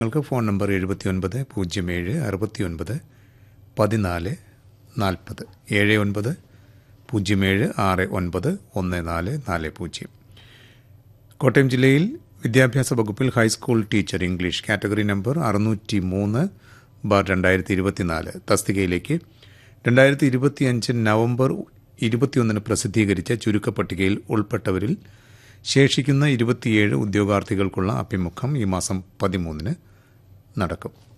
നിങ്ങൾക്ക് phone number എഴുപത്തി ഒൻപത് പൂജ്യം ഏഴ് അറുപത്തി ഒൻപത് പതിനാല് നാൽപ്പത് ഏഴ് ഒൻപത് പൂജ്യം ഏഴ് ആറ് ഒൻപത് ഒന്ന് നാല് നാല് പൂജ്യം കോട്ടയം ജില്ലയിൽ വിദ്യാഭ്യാസ വകുപ്പിൽ high school teacher English category number അറുന്നൂറ്റി മൂന്ന് ബാർ രണ്ടായിരത്തി ഇരുപത്തിനാല് തസ്തികയിലേക്ക് രണ്ടായിരത്തി ഇരുപത്തിയഞ്ച് നവംബർ ഇരുപത്തിയൊന്നിന് പ്രസിദ്ധീകരിച്ച ചുരുക്കപ്പട്ടികയിൽ ഉൾപ്പെട്ടവരിൽ ശേഷിക്കുന്ന ഇരുപത്തിയേഴ് ഉദ്യോഗാർത്ഥികൾക്കുള്ള അഭിമുഖം ഈ മാസം പതിമൂന്നിന് നടക്കും